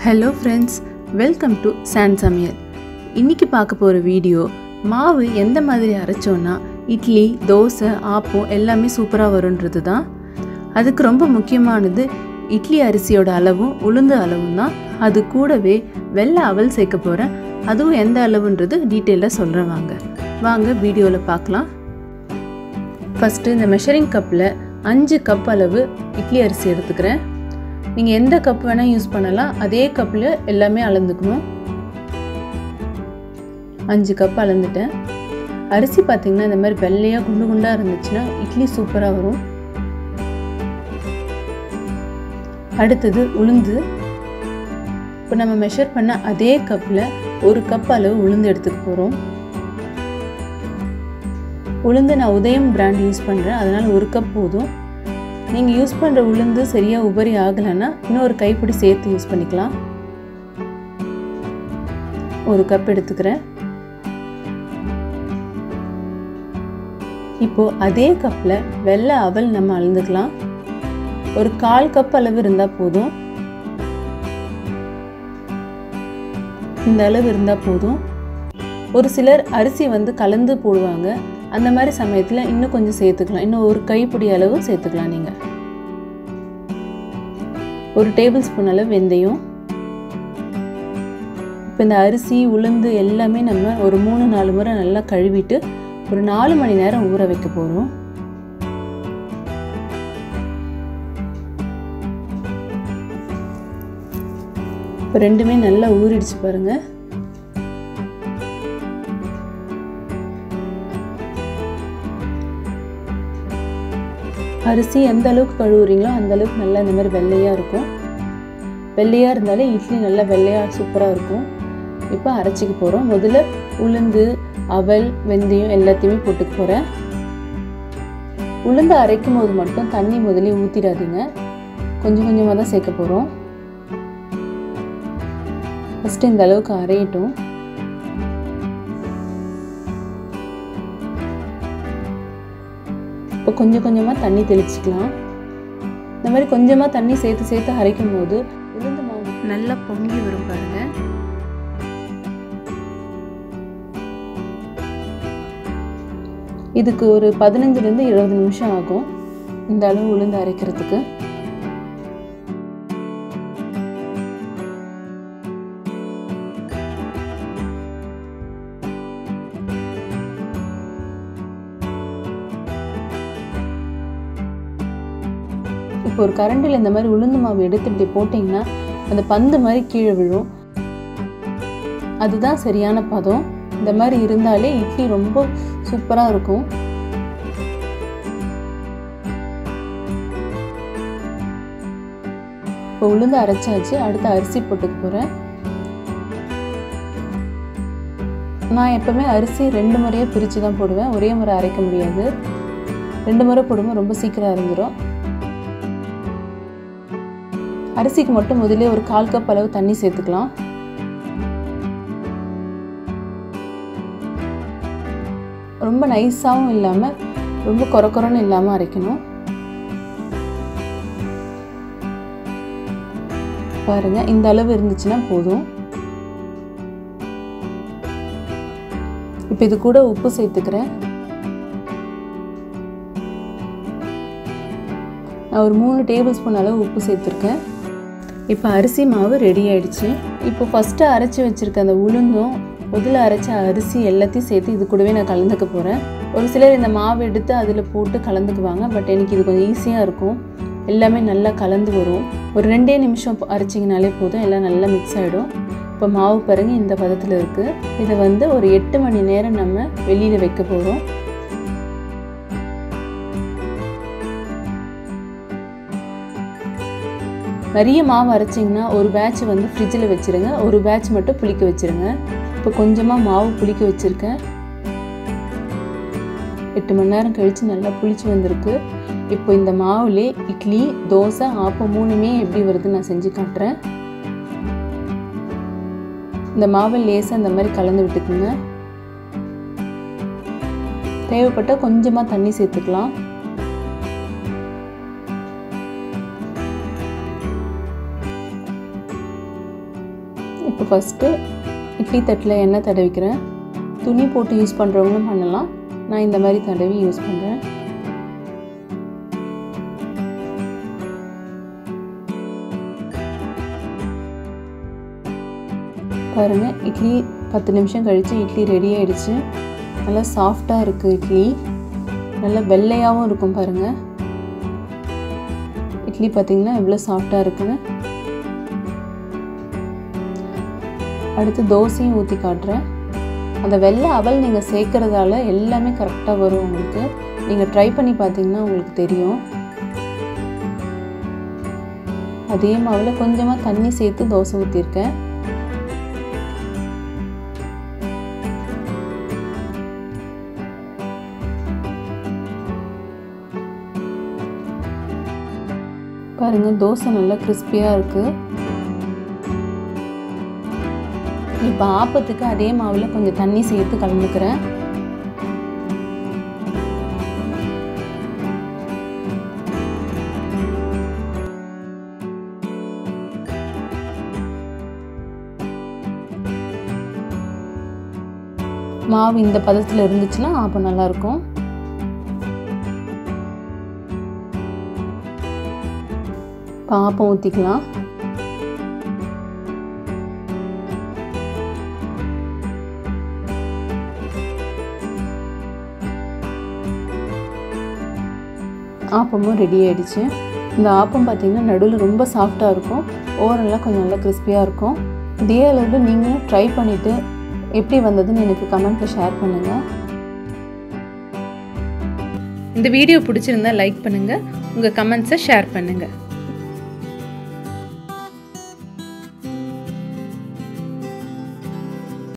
hello friends welcome to சான் சமையல் இன்றைக்கி பார்க்க போகிற வீடியோ மாவு எந்த மாதிரி அரைச்சோன்னா இட்லி தோசை ஆப்பம் எல்லாமே சூப்பராக வருன்றது தான் அதுக்கு ரொம்ப முக்கியமானது இட்லி அரிசியோட அளவும் உளுந்து அளவும் தான் அது கூடவே வெள்ளை அவல் சேர்க்க போகிறேன் அதுவும் எந்த அளவுன்றது டீட்டெயிலாக சொல்கிறேன் வாங்க வாங்க வீடியோவில் பார்க்கலாம் ஃபஸ்ட்டு இந்த மெஷரிங் கப்பில் அஞ்சு கப் அளவு இட்லி அரிசி எடுத்துக்கிறேன் நீங்கள் எந்த கப் வேணால் யூஸ் பண்ணலாம் அதே கப்பில் எல்லாமே அளந்துக்கணும் அஞ்சு கப் அளந்துட்டேன் அரிசி பார்த்திங்கன்னா இந்த மாதிரி வெள்ளையாக குண்டு குண்டாக இருந்துச்சுன்னா இட்லி சூப்பராக வரும் அடுத்தது உளுந்து இப்போ நம்ம மெஷர் பண்ண அதே கப்பில் ஒரு கப் அளவு உளுந்து எடுத்துக்க போகிறோம் உளுந்து நான் உதயம் பிராண்ட் யூஸ் பண்ணுறேன் அதனால் ஒரு கப் போதும் நீங்கள் யூஸ் பண்ணுற உளுந்து சரியாக உபரி ஆகலைன்னா இன்னொரு கைப்பிடி சேர்த்து யூஸ் பண்ணிக்கலாம் ஒரு கப் எடுத்துக்கிறேன் இப்போது அதே கப்பில் வெள்ளை அவல் நம்ம அளந்துக்கலாம் ஒரு கால் கப் அளவு இருந்தால் போதும் இந்த அளவு இருந்தால் போதும் ஒரு சிலர் அரிசி வந்து கலந்து போடுவாங்க அந்த மாதிரி சமயத்தில் இன்னும் கொஞ்சம் சேர்த்துக்கலாம் இன்னும் ஒரு கைப்பிடி அளவு சேர்த்துக்கலாம் நீங்கள் ஒரு டேபிள் ஸ்பூன் அளவு வெந்தயம் இப்போ இந்த அரிசி உளுந்து எல்லாமே நம்ம ஒரு மூணு நாலு முறை நல்லா கழுவிட்டு ஒரு நாலு மணி நேரம் ஊற வைக்க போகிறோம் இப்போ ரெண்டுமே நல்லா ஊறிடுச்சு பாருங்கள் அரிசி எந்த அளவுக்கு கழுவுறீங்களோ அந்த அளவுக்கு நல்லா இந்த மாதிரி வெள்ளையாக இருக்கும் வெள்ளையாக இருந்தாலே இட்லி நல்லா வெள்ளையாக சூப்பராக இருக்கும் இப்போ அரைச்சிக்க போகிறோம் முதல்ல உளுந்து அவல் வெந்தயம் எல்லாத்தையுமே போட்டுக்க போகிறேன் உளுந்து அரைக்கும் போது மட்டும் தண்ணி முதலே ஊற்றிடாதீங்க கொஞ்சம் கொஞ்சமாக தான் சேர்க்க போகிறோம் ஃபஸ்ட்டு இந்த அளவுக்கு அரையட்டும் இப்போ கொஞ்சம் கொஞ்சமாக தண்ணி தெளிச்சிக்கலாம் இந்த மாதிரி கொஞ்சமாக தண்ணி சேர்த்து சேர்த்து அரைக்கும் போது உளுந்து மாவு நல்லா பொங்கி வரும் பாருங்க இதுக்கு ஒரு பதினஞ்சுலேருந்து இருபது நிமிஷம் ஆகும் இந்த அளவு உளுந்து அரைக்கிறதுக்கு இப்போ ஒரு கரண்டில் இந்த மாதிரி உளுந்து மாவு எடுத்து இப்படி போட்டிங்கன்னா அந்த பந்து மாதிரி கீழே விழும் அதுதான் சரியான பதம் இந்த மாதிரி இருந்தாலே இட்லி ரொம்ப சூப்பராக இருக்கும் இப்போ உளுந்து அரைச்சாச்சு அடுத்து அரிசி போட்டுக்க போகிறேன் நான் எப்போவுமே அரிசி ரெண்டு முறையாக பிரித்து தான் போடுவேன் ஒரே முறை அரைக்க முடியாது ரெண்டு முறை போடும்போது ரொம்ப சீக்கிரம் அரைஞ்சிரும் அரிசிக்கு மட்டும் முதலே ஒரு கால் கப் அளவு தண்ணி சேர்த்துக்கலாம் ரொம்ப நைஸாகவும் இல்லாமல் ரொம்ப கொர கொரன்னு இல்லாமல் அரைக்கணும் பாருங்க இந்த அளவு இருந்துச்சுன்னா போதும் இப்போ இது கூட உப்பு சேர்த்துக்கிறேன் நான் ஒரு மூணு டேபிள் ஸ்பூன் அளவு உப்பு சேர்த்துருக்கேன் இப்போ அரிசி மாவு ரெடி ஆயிடுச்சு இப்போ ஃபஸ்ட்டு அரைச்சி வச்சுருக்க அந்த உளுந்தும் முதல்ல அரைச்ச அரிசி எல்லாத்தையும் சேர்த்து இது கூடவே நான் கலந்துக்க போகிறேன் ஒரு சிலர் இந்த மாவு எடுத்து அதில் போட்டு கலந்துக்குவாங்க பட் எனக்கு இது கொஞ்சம் ஈஸியாக இருக்கும் எல்லாமே நல்லா கலந்து வரும் ஒரு ரெண்டே நிமிஷம் அரைச்சிங்கனாலே போதும் எல்லாம் நல்லா மிக்ஸ் ஆகிடும் இப்போ மாவு பாருங்க இந்த பதத்தில் இருக்குது இதை வந்து ஒரு எட்டு மணி நேரம் நம்ம வெளியில் வைக்க போகிறோம் நிறைய மாவு அரைச்சிங்கன்னா ஒரு பேட்ச் வந்து ஃப்ரிட்ஜில் வச்சுருங்க ஒரு பேட்ச் மட்டும் புளிக்க வச்சுருங்க இப்போ கொஞ்சமாக மாவு புளிக்க வச்சுருக்கேன் எட்டு மணி நேரம் கழித்து நல்லா புளிச்சு வந்திருக்கு இப்போ இந்த மாவுலே இட்லி தோசை ஆப்பம் மூணுமே எப்படி வருதுன்னு நான் செஞ்சு காட்டுறேன் இந்த மாவை லேசாக இந்த மாதிரி கலந்து விட்டுக்குங்க தேவைப்பட்டால் கொஞ்சமாக தண்ணி சேர்த்துக்கலாம் இப்போ ஃபஸ்ட்டு இட்லி தட்டில் எண்ணெய் தடவிக்கிறேன் துணி போட்டு யூஸ் பண்ணுறவங்களும் பண்ணலாம் நான் இந்த மாதிரி தடவி யூஸ் பண்ணுறேன் பாருங்கள் இட்லி பத்து நிமிஷம் கழித்து இட்லி ரெடி ஆயிடுச்சு நல்லா சாஃப்டாக இருக்குது இட்லி நல்லா வெள்ளையாகவும் இருக்கும் பாருங்கள் இட்லி பார்த்திங்கன்னா எவ்வளோ சாஃப்டாக இருக்குன்னு அடுத்து தோசையும் ஊற்றி காட்டுறேன் அந்த வெள்ளை அவல் நீங்கள் சேர்க்குறதால எல்லாமே கரெக்டாக வரும் உங்களுக்கு நீங்கள் ட்ரை பண்ணி பார்த்தீங்கன்னா உங்களுக்கு தெரியும் அதே மாவில் கொஞ்சமாக தண்ணி சேர்த்து தோசை ஊற்றிருக்கேன் பாருங்கள் தோசை நல்லா கிறிஸ்பியாக இருக்குது இப்போ ஆப்பத்துக்கு அதே மாவில் கொஞ்சம் தண்ணி சேர்த்து கலந்துக்கிறேன் மாவு இந்த பதத்தில் இருந்துச்சுன்னா ஆப்பம் நல்லாயிருக்கும் பாப்பம் ஊற்றிக்கலாம் ஆப்பமும் ரெடி ஆகிடுச்சு இந்த ஆப்பம் பார்த்திங்கன்னா நடுவில் ரொம்ப சாஃப்டாக இருக்கும் ஓரெல்லாம் கொஞ்சம் நல்லா கிறிஸ்பியாக இருக்கும் இதே அளவில் நீங்களும் ட்ரை பண்ணிவிட்டு எப்படி வந்ததுன்னு எனக்கு கமெண்ட்டில் ஷேர் பண்ணுங்கள் இந்த வீடியோ பிடிச்சிருந்தா லைக் பண்ணுங்கள் உங்கள் கமெண்ட்ஸை ஷேர் பண்ணுங்கள்